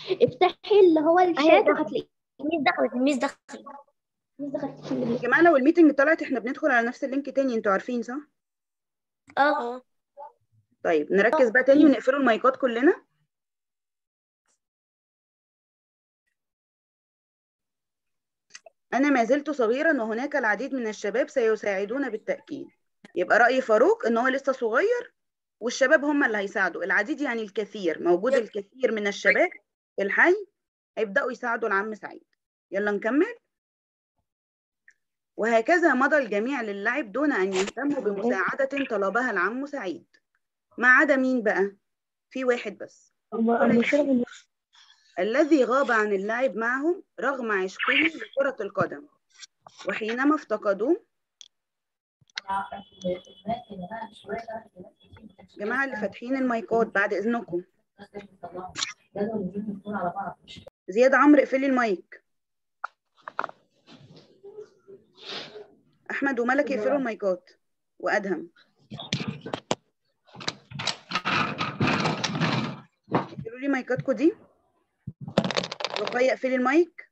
افتحي اللي هو الشات وهتلاقيه الميس دخلت الميس دخلت مش دخلت في اللي يا جماعة لو الميتنج طلعت احنا بندخل على نفس اللينك تاني انتوا عارفين صح؟ اه طيب نركز بقى تاني ونقفلوا المايكات كلنا أنا ما زلت صغيرا وهناك العديد من الشباب سيساعدون بالتأكيد يبقى رأي فاروق إن هو لسه صغير والشباب هم اللي هيساعدوا العديد يعني الكثير موجود الكثير من الشباب في الحي هيبدأوا يساعدوا العم سعيد يلا نكمل وهكذا مضى الجميع للعب دون أن يهتموا بمساعدة طلبها العم سعيد ما عدا مين بقى؟ في واحد بس الذي غاب عن اللعب معهم رغم عشقه لكرة القدم وحينما افتقدوه جماعة اللي فاتحين المايكات بعد إذنكم زياد عمرو اقفلي المايك أحمد وملك يقفلوا المايكات وأدهم اقفلوا لي مايكاتكم دي رقية اقفلي المايك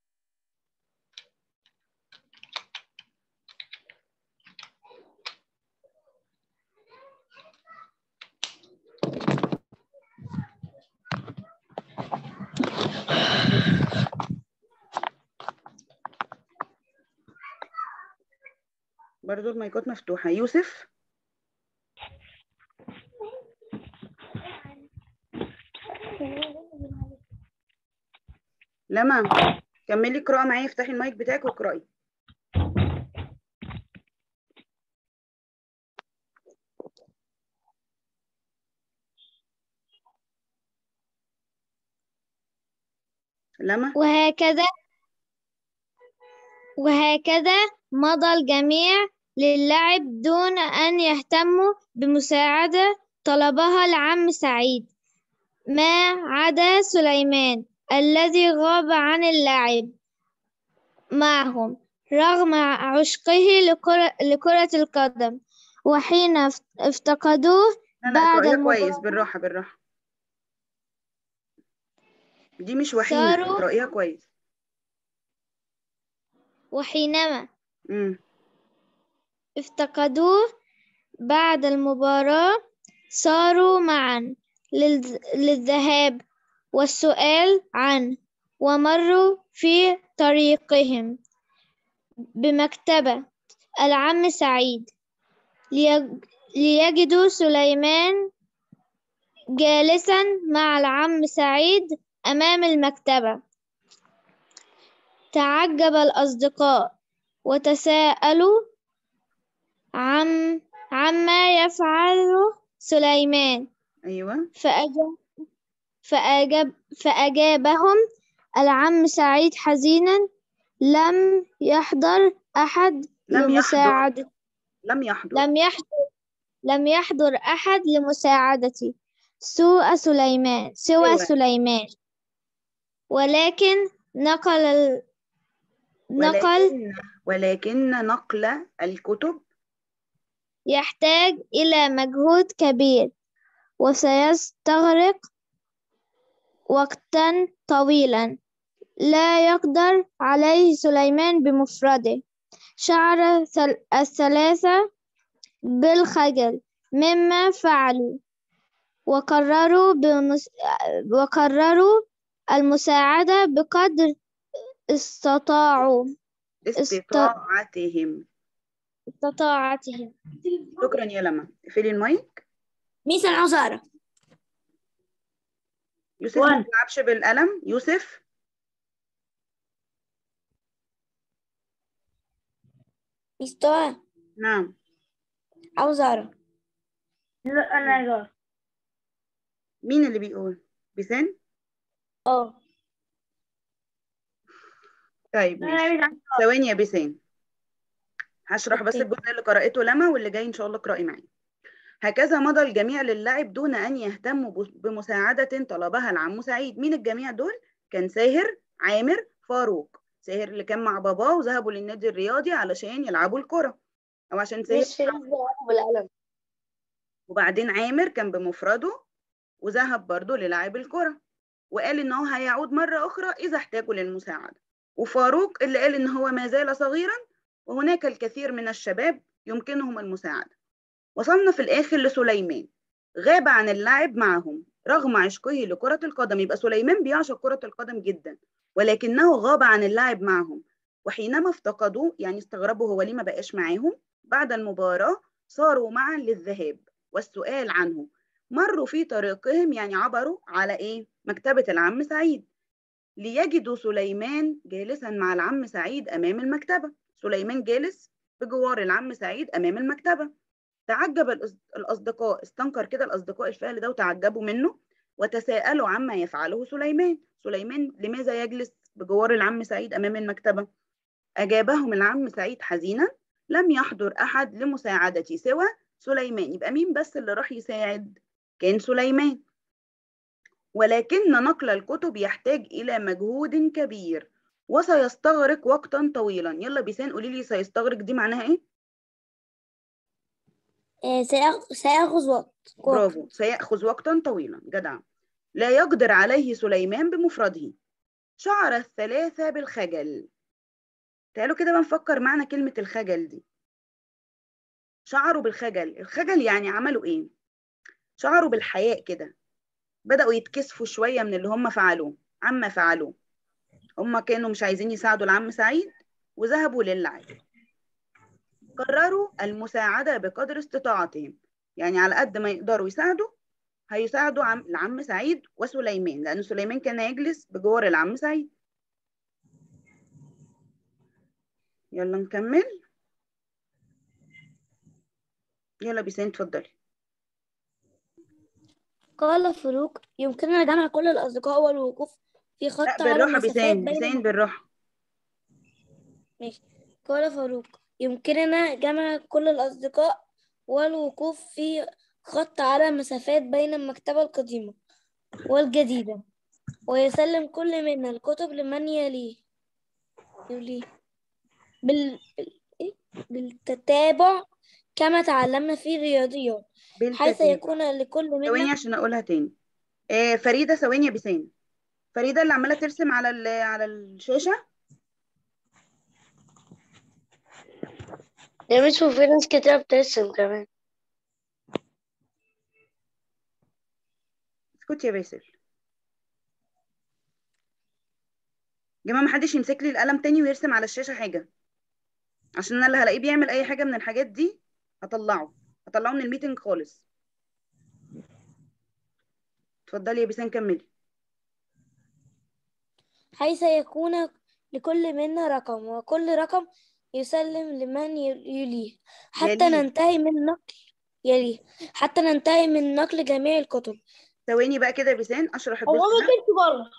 برضو المايكات مفتوحة يوسف لما كملي قراءة معايا افتحي المايك بتاعك واقرأي لما وهكذا وهكذا مضى الجميع للعب دون أن يهتموا بمساعدة طلبها العم سعيد ما عدا سليمان الذي غاب عن اللعب معهم رغم عشقه لكرة, لكرة القدم وحين اف- افتقدوه لا لا بعد اقرأيها المباراة كويس بالراحة بالراحة دي مش وحينة صاروا- اقرأيها كويس وحينما امم افتقدوه بعد المباراة صاروا معا للذ- للذهاب والسؤال عنه ومروا في طريقهم بمكتبة العم سعيد ليج- ليجدوا سليمان جالسا مع العم سعيد أمام المكتبة تعجب الأصدقاء وتساءلوا عم عما يفعله سليمان ايوه فأجاب فأجاب فأجابهم العم سعيد حزينا لم يحضر أحد لم يحضر. لمساعدة لم يحضر لم يحضر لم يحضر أحد لمساعدتي سوء سليمان سوى سوى. سليمان ولكن نقل ال... نقل ولكن ولكن نقل الكتب يحتاج إلى مجهود كبير وسيستغرق وقتا طويلا لا يقدر عليه سليمان بمفرده شعر ثل- الثلاثة بالخجل مما فعلوا وقرروا بمس... وقرروا المساعدة بقدر استطاعوا استطاعتهم استطاعتهم شكرا يا لما اقفلي المايك ميس انا عاوزة اقرا يوسف ما وان. تلعبش بالقلم يوسف ميس طه نعم عاوزة اقرا لا انا عايزة مين اللي بيقول بسان اه طيب ماشي ثواني يا بسان هشرح بس أوكي. الجزء اللي قرأته لما واللي جاي إن شاء الله اقرأي معايا هكذا مضى الجميع للعب دون أن يهتموا بس- بمساعدة طلبها العم سعيد مين الجميع دول؟ كان ساهر عامر فاروق ساهر اللي كان مع باباه وذهبوا للنادي الرياضي علشان يلعبوا الكرة أو عشان ساهر ميس فيروز بيلعبوا بالقلم وبعدين عامر كان بمفرده وذهب برضه للعب الكرة وقال ان هو هيعود مرة اخرى اذا احتاجوا للمساعدة وفاروق اللي قال ان هو ما زال صغيرا وهناك الكثير من الشباب يمكنهم المساعدة وصلنا في الاخر لسليمان غاب عن اللعب معهم رغم عشقه لكرة القدم يبقى سليمان بيعشق كرة القدم جدا ولكنه غاب عن اللعب معهم وحينما افتقدوه يعني استغربوا هو ليه ما بقاش معاهم بعد المباراة صاروا معا للذهاب والسؤال عنه مروا في طريقهم يعني عبروا على ايه مكتبة العم سعيد ليجدوا سليمان جالسا مع العم سعيد امام المكتبة سليمان جالس بجوار العم سعيد امام المكتبة تعجب الأص- الاصدقاء استنكر كده الاصدقاء الفعل ده وتعجبوا منه وتساءلوا عما يفعله سليمان سليمان لماذا يجلس بجوار العم سعيد امام المكتبة اجابهم العم سعيد حزينا لم يحضر احد لمساعدتي سوى سليمان يبقى مين بس اللي راح يساعد كان سليمان ولكن نقل الكتب يحتاج إلى مجهود كبير وسيستغرق وقتا طويلا يلا بيسان قولي لي سيستغرق دي معناها ايه آه، سيأخ- سيأخذ وقت وقت. برافو سيأخذ وقتا طويلا جدع لا يقدر عليه سليمان بمفرده شعر الثلاثة بالخجل تعالوا كده بقى نفكر معنى كلمة الخجل دي شعروا بالخجل الخجل يعني عملوا ايه شعروا بالحياء كده بدأوا يتكسفوا شوية من اللي هم فعلوه عما فعلوه هم كانوا مش عايزين يساعدوا العم سعيد وذهبوا للعب قرروا المساعدة بقدر استطاعتهم يعني على قد ما يقدروا يساعدوا هيساعدوا عم العم سعيد وسليمان لأن سليمان كان يجلس بجوار العم سعيد يلا نكمل يلا بيسان اتفضلي قال فاروق يمكننا جمع كل الأصدقاء والوقوف في لا خط على بالراحة مسافات بيسان بين بيسان بالراحة ماشي قال فاروق يمكننا جمع كل الأصدقاء والوقوف في خط على مسافات بين المكتبة القديمة والجديدة ويسلم كل منا الكتب لمن يليه يليه بال... بال... إيه؟ بالتتابع كما تعلمنا في الرياضيات حيث بالتتابع يكون لكل ثواني منا عشان اقولها تاني آه فريدة ثواني يا بيسان فريدة اللي عمالة ترسم على ال- على الشاشة يا مش وفي ناس كتير بترسم كمان اسكت يا باسل يا جماعة محدش يمسك لي القلم تاني ويرسم على الشاشة حاجة عشان انا اللي هلاقيه بيعمل اي حاجة من الحاجات دي هطلعه هطلعه من الميتنج خالص اتفضلي يا بيسان كملي حيث يكون لكل منا رقم وكل رقم يسلم لمن ي- يليه حتى يليه. ننتهي من نقل يليه حتى ننتهي من نقل جميع الكتب ثواني بقى كده يا بيسان اشرح الجزء هو ده ممكن بره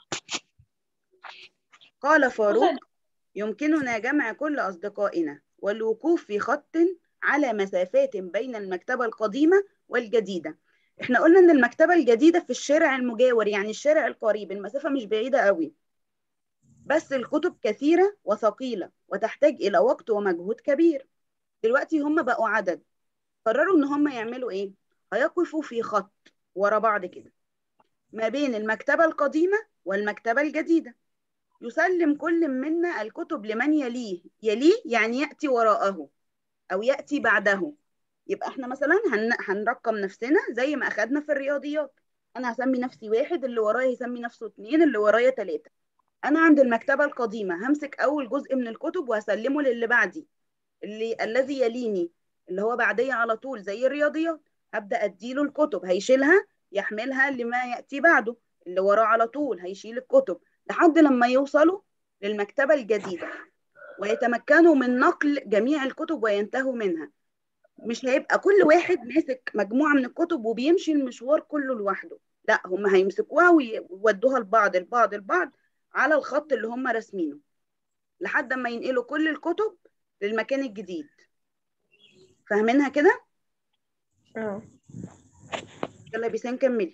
قال فاروق يمكننا جمع كل أصدقائنا والوقوف في خط على مسافات بين المكتبة القديمة والجديدة احنا قلنا ان المكتبة الجديدة في الشارع المجاور يعني الشارع القريب المسافة مش بعيدة قوي بس الكتب كثيرة وثقيلة وتحتاج إلى وقت ومجهود كبير دلوقتي هم بقوا عدد قرروا ان هم يعملوا ايه هيقفوا في خط ورا بعض كده ما بين المكتبة القديمة والمكتبة الجديدة يسلم كل منا الكتب لمن يليه يليه يعني يأتي وراءه أو يأتي بعده يبقى احنا مثلا هن... هنرقم نفسنا زي ما أخدنا في الرياضيات أنا هسمي نفسي واحد اللي ورايا يسمي نفسه اتنين اللي ورايا تلاتة أنا عند المكتبة القديمة همسك أول جزء من الكتب وهسلمه للي بعدي اللي الذي يليني اللي هو بعديه على طول زي الرياضيات هبدأ أديله الكتب هيشيلها يحملها لما يأتي بعده اللي وراه على طول هيشيل الكتب لحد لما يوصلوا للمكتبة الجديدة ويتمكنوا من نقل جميع الكتب وينتهوا منها مش هيبقى كل واحد ماسك مجموعة من الكتب وبيمشي المشوار كله لوحده لا هم هيمسكوها ويودوها لبعض البعض البعض على الخط اللي هم راسمينه لحد ما ينقلوا كل الكتب للمكان الجديد فاهمينها كده؟ اه يلا بيسان كملي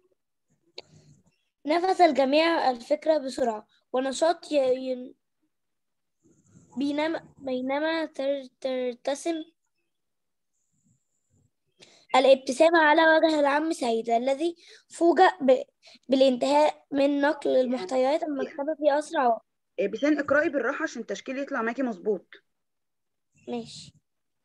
نفذ الجميع الفكرة بسرعة ونشاط ي... ي... بينما بينما تر... ترتسم الابتسامة على وجه العم سعيد الذي فوجئ ب... بالانتهاء من نقل المحتويات المكتبة في أسرع وقت إيه، بيسان اقرأي بالراحة عشان التشكيل يطلع معاكي مظبوط ماشي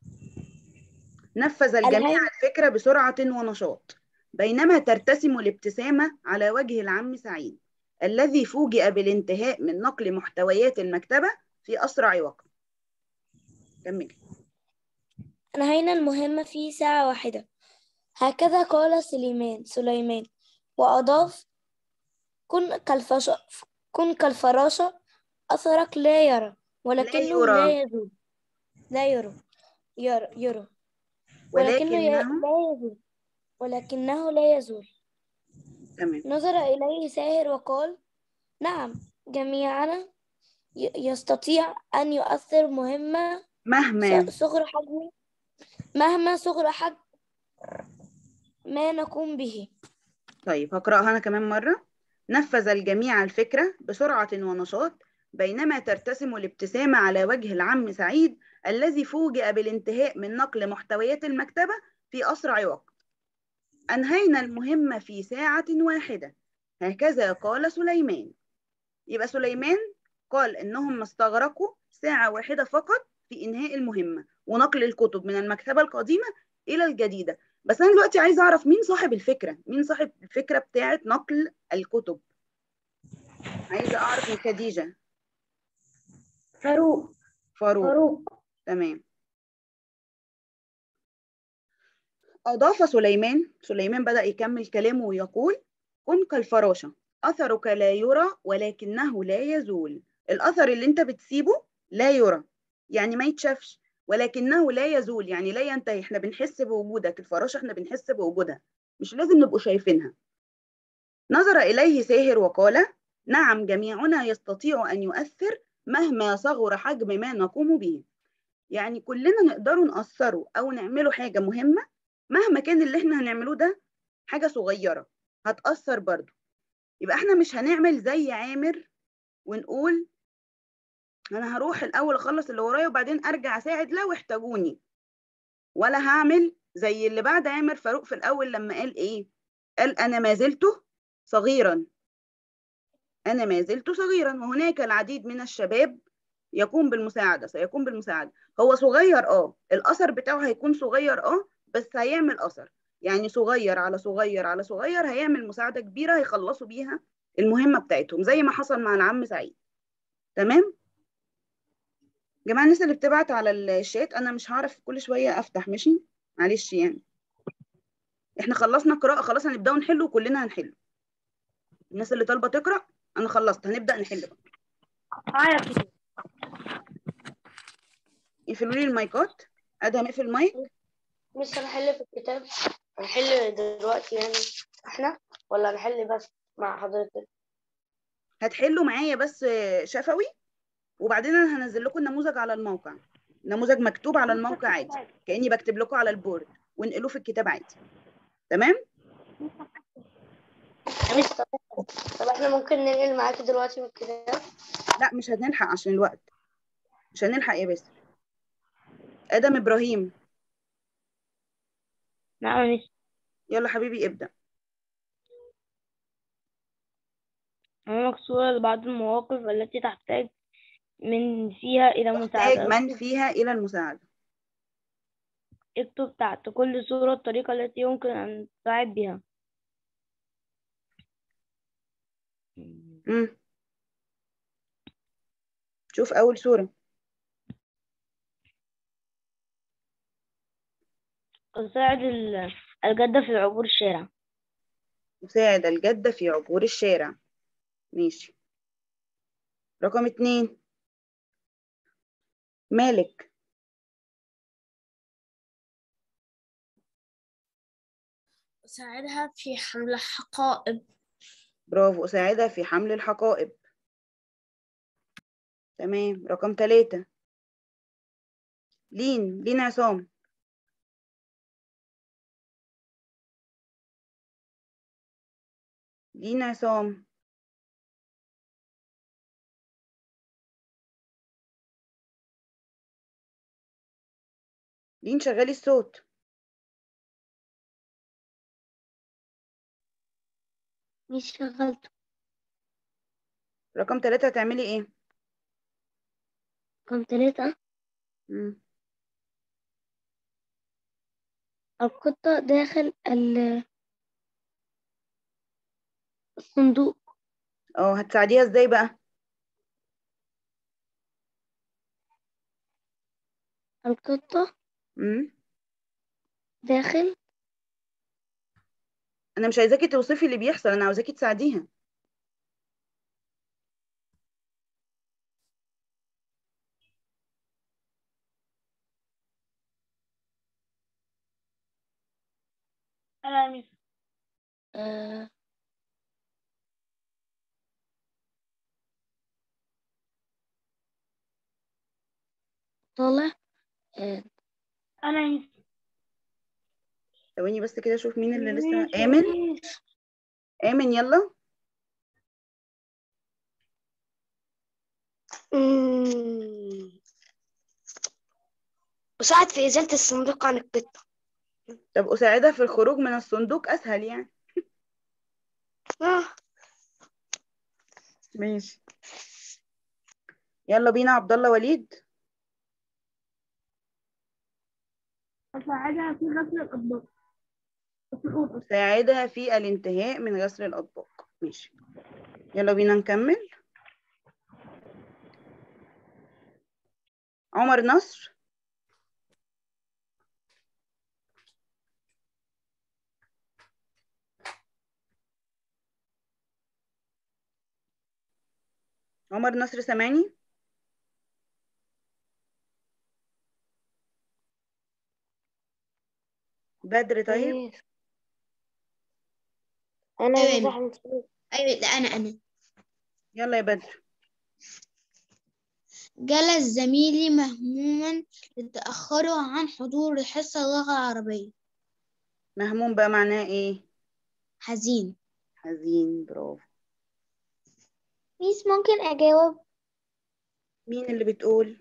نفذ الجميع الهي- الفكرة بسرعة ونشاط بينما ترتسم الابتسامة على وجه العم سعيد الذي فوجئ بالانتهاء من نقل محتويات المكتبة في أسرع وقت كملي أنهينا المهمة في ساعة واحدة هكذا قال سليمان سليمان وأضاف كن كالفش... كن كالفراشة أثرك لا يرى ولكنه يرى. لا يزول لا يرى يرى, يرى. ولكنه ي- ولكنه لا يزول ولكنه لا يزول تمام نظر إليه ساهر وقال نعم جميعنا ي- يستطيع أن يؤثر مهمة مهما ص- صغر حجم مهما صغر حجم ما نقوم به طيب هقرأها أنا كمان مرة نفذ الجميع الفكرة بسرعة ونشاط بينما ترتسم الابتسامة على وجه العم سعيد الذي فوجئ بالانتهاء من نقل محتويات المكتبة في أسرع وقت أنهينا المهمة في ساعة واحدة هكذا قال سليمان يبقى سليمان قال إنهم استغرقوا ساعة واحدة فقط في إنهاء المهمة ونقل الكتب من المكتبة القديمة إلى الجديدة بس أنا دلوقتي عايزة أعرف مين صاحب الفكرة مين صاحب الفكرة بتاعة نقل الكتب عايزة أعرف من خديجة فاروق فاروق فاروق تمام أضاف سليمان سليمان بدأ يكمل كلامه ويقول كن كالفراشة أثرك لا يرى ولكنه لا يزول الأثر اللي أنت بتسيبه لا يرى يعني ما يتشافش ولكنه لا يزول يعني لا ينتهي احنا بنحس بوجودك الفراشة احنا بنحس بوجودها مش لازم نبقوا شايفينها نظر إليه ساهر وقال نعم جميعنا يستطيع أن يؤثر مهما صغر حجم ما نقوم به يعني كلنا نقدروا نأثروا أو نعملوا حاجة مهمة مهما كان اللي احنا هنعملوه ده حاجة صغيرة هتأثر برضو يبقى احنا مش هنعمل زي عامر ونقول انا هروح الاول اخلص اللي ورايا وبعدين ارجع اساعد لو احتاجوني ولا هعمل زي اللي بعد عامر فاروق في الاول لما قال ايه قال انا ما زلت صغيرا انا ما زلت صغيرا وهناك العديد من الشباب يقوم بالمساعدة سيقوم بالمساعدة هو صغير اه الأثر بتاعه هيكون صغير اه بس هيعمل أثر يعني صغير على صغير على صغير هيعمل مساعدة كبيرة هيخلصوا بيها المهمة بتاعتهم زي ما حصل مع العم سعيد تمام جماعة الناس اللي بتبعت على الشات أنا مش هعرف كل شوية أفتح ماشي معلش يعني احنا خلصنا قراءة خلاص هنبدأ نحله وكلنا هنحله الناس اللي طالبة تقرأ أنا خلصت هنبدأ نحل بقى معايا كده يقفلوا لي المايكات ادهم اقفل المايك مش هنحل في الكتاب هنحل دلوقتي يعني احنا ولا هنحل بس مع حضرتك هتحلوا معايا بس شفوي وبعدين انا هنزل لكم النموذج على الموقع نموذج مكتوب على الموقع عادي كاني بكتب لكم على البورد وانقلوه في الكتاب عادي تمام مش طب طب احنا ممكن ننقل معاكي دلوقتي من الكتاب لا مش هنلحق عشان الوقت مش هنلحق يا باسم ادم ابراهيم نعم مش يلا حبيبي ابدا أمامك صورة لبعض المواقف التي تحتاج من فيها إلى تحتاج مساعدة من فيها الى المساعده اكتب تحت كل صورة الطريقة التي يمكن أن تساعد بها امم شوف اول صوره أساعد ال- الجدة في عبور الشارع مساعد الجده في عبور الشارع ماشي رقم اتنين مالك أساعدها في حمل حقائب برافو أساعدها في حمل الحقائب تمام رقم ثلاثة لين لين عصام لين عصام لين شغالي الصوت مش شغلته رقم ثلاثة هتعملي ايه رقم تلاتة مم. القطة داخل ال- الصندوق اه هتساعديها ازاي بقى القطة مم. داخل انا مش عايزاكي توصفي اللي بيحصل انا عاوزاكي تساعديها أنا يا ميس آه طالع آه أنا يا ميس ثواني بس كده اشوف مين اللي لسه ماشي يا آمن ميس. آمن يلا مم. وساعد في إزالة الصندوق عن القطة طب أساعدها في الخروج من الصندوق أسهل يعني آه. ماشي يلا بينا عبد الله وليد أساعدها في غسل الأطباق في الأوضة ساعدها في الانتهاء من غسل الأطباق ماشي يلا بينا نكمل عمر نصر عمر نصر سامعني بدر طيب إيه. أنا أيوة. مش أحمد فيه. أيوة لا أنا أنا يلا يا بدر جلس زميلي مهموما لتأخره عن حضور حصة اللغة العربية مهموم بقى معناه ايه حزين حزين برافو ميس ممكن أجاوب مين اللي بتقول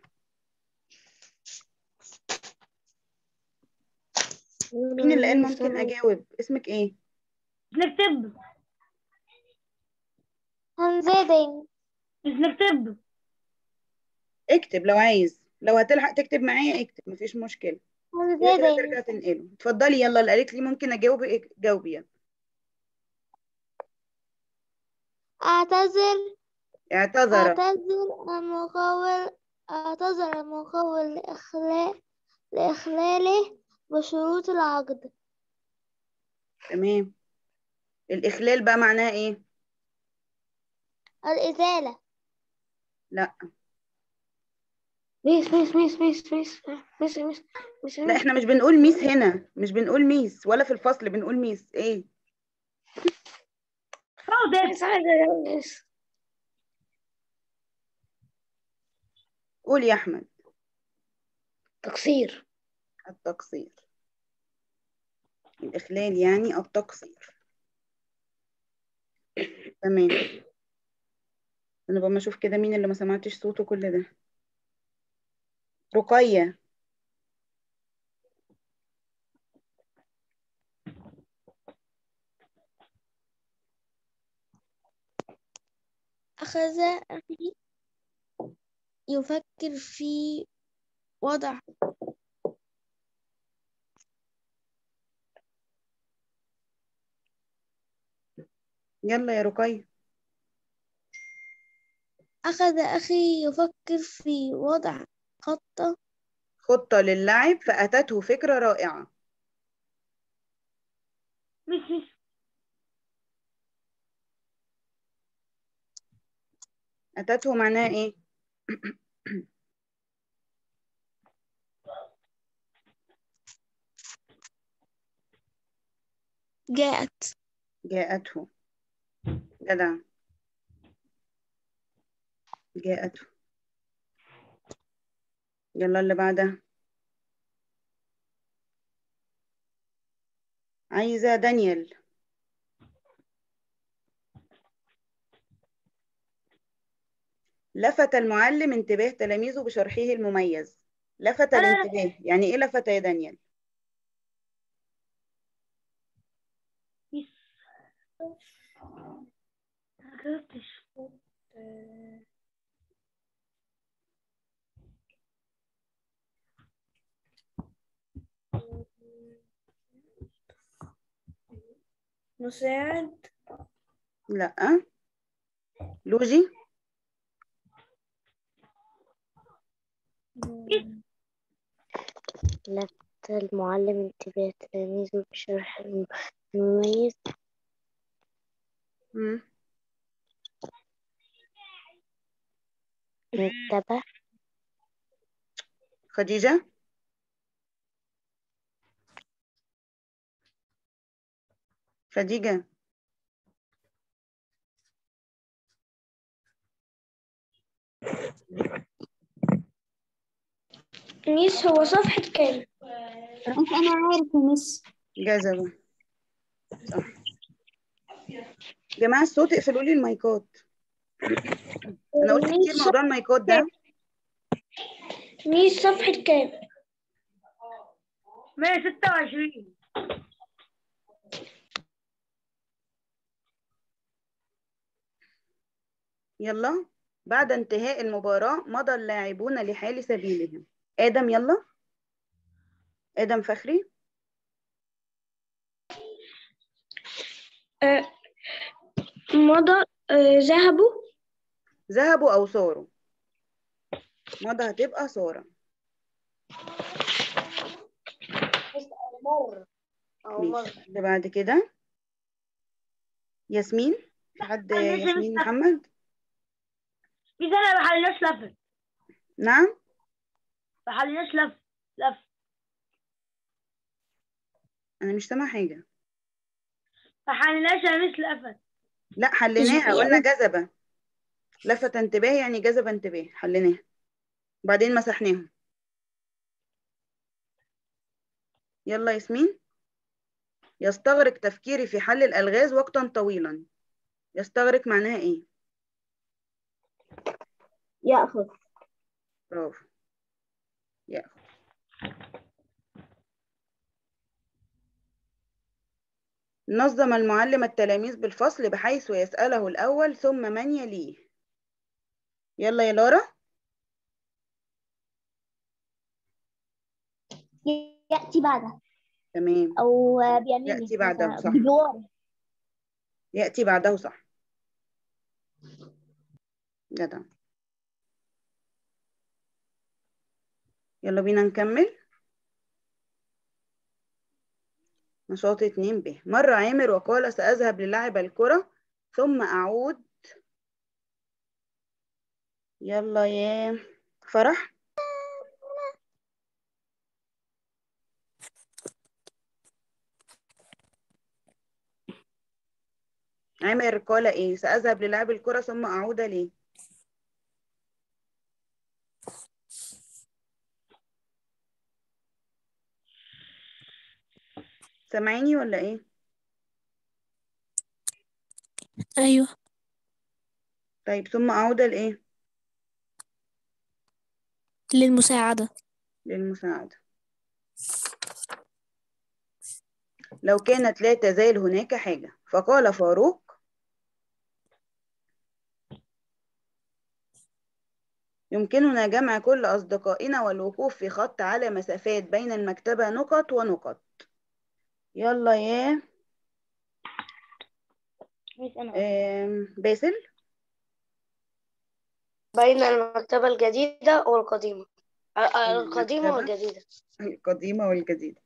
مين اللي قال ممكن اجاوب اسمك ايه نكتب هنزادين مش نكتب اكتب لو عايز لو هتلحق تكتب معايا اكتب مفيش مشكلة كده كده هنزادين ترجع تنقله اتفضلي يلا اللي قالت لي ممكن اجاوب إيه؟ جاوبي يلا أعتذر اعتذر أعتذر المقاول أعتذر المقاول لإخلال لإخلاله بشروط العقد تمام الاخلال بقى معناه ايه الإزالة لا ميس ميس ميس ميس ميس ميس ميس ميس لا احنا مش بنقول ميس هنا مش بنقول ميس ولا في الفصل بنقول ميس ايه حاضر ميس عايزة ميس قول يا احمد تقصير التقصير الاخلال يعني التقصير تمام انا بقى ما اشوف كده مين اللي ما سمعتش صوته كل ده رقية أخذ أخي يفكر في وضع يلا يا رقية أخذ أخي يفكر في وضع خطة خطة للعب فأتته فكرة رائعة مش مش أتته معناها إيه؟ جاءت جاءته جدع جاءته يلا اللي بعدها عايزة دانيال لفت المعلم انتباه تلاميذه بشرحه المميز لفت الانتباه يعني ايه لفت يا دانيال كتبتش صوت آه، مساعد لا لوجي لفت المعلم انتباه تلاميذه بشرح الم- المميز مم. انتبه خديجة خديجة ميس هو صفحة كام؟ أنا عارف يا مس جذبة صح جماعة الصوت اقفلوا لي المايكات انا قلت كتير ميس موضوع المايكات ده ميس صفحة كام؟ مية ستة وعشرين يلا بعد انتهاء المباراة مضى اللاعبون لحال سبيلهم آدم يلا آدم فخري آه، مضى آه، ذهبوا ذهبوا أو صاروا مضى هتبقى سارة مر أو ماشي مر اللي بعد كده ياسمين في حد معلش، ياسمين مش- محمد في سنة محلناش لفت نعم محلناش لف لف أنا مش سامعة حاجة محلناش يا ميس لفت لا حليناها قلنا جذبة لفت انتباه يعني جذب انتباه حليناها وبعدين مسحناهم يلا ياسمين يستغرق تفكيري في حل الألغاز وقتا طويلا يستغرق معناها ايه يأخذ برافو ياخد نظم المعلم التلاميذ بالفصل بحيث يسأله الأول ثم من يليه يلا يا لارا يأتي بعدها تمام أو بيمينه يأتي بعده، مثلاً، صح. بجواره يأتي بعده صح جدع يلا بينا نكمل نشاط اتنين ب مر عامر وقال سأذهب للعب الكرة ثم أعود يلا يا فرح عامر قال ايه سأذهب للعب الكرة ثم أعود ليه سامعيني ولا ايه أيوة طيب ثم أعود لإيه للمساعدة للمساعدة لو كانت لا تزال هناك حاجة فقال فاروق يمكننا جمع كل أصدقائنا والوقوف في خط على مسافات بين المكتبة نقط ونقط يلا يا ميس أنا آم، باسل بين المكتبة الجديدة والقديمة آه، آه، القديمة المكتبة. والجديدة القديمة والجديدة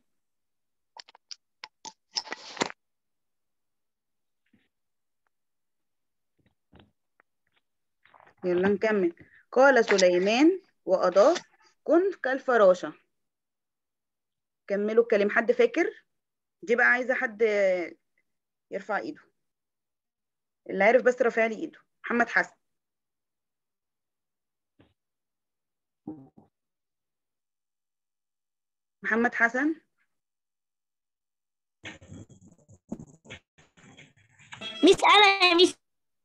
يلا نكمل قال سليمان وأضاف كن كالفراشة كملوا الكلام حد فاكر دي بقى عايزة حد يرفع ايده اللي عارف بس رافع لي ايده محمد حسن محمد حسن ميس أنا يا ميس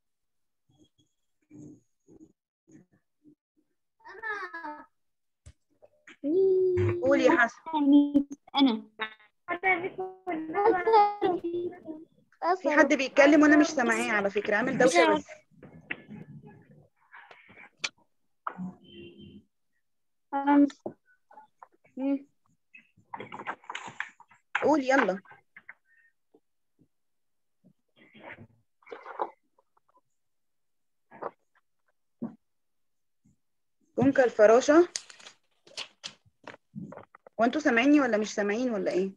قول يا حسن أنا في حد بيتكلم وانا مش سامعاه على فكرة عامل دوشة بس مم. قول يلا كونكا الفراشة وانتوا سامعيني ولا مش سامعين ولا ايه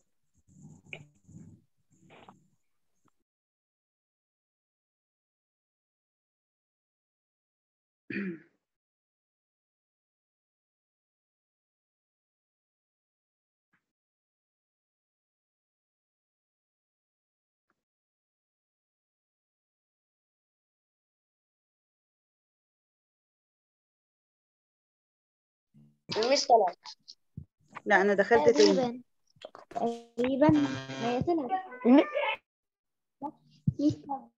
الميس طلعت لا انا دخلت تاني تقريبا تقريبا ما هي طلعت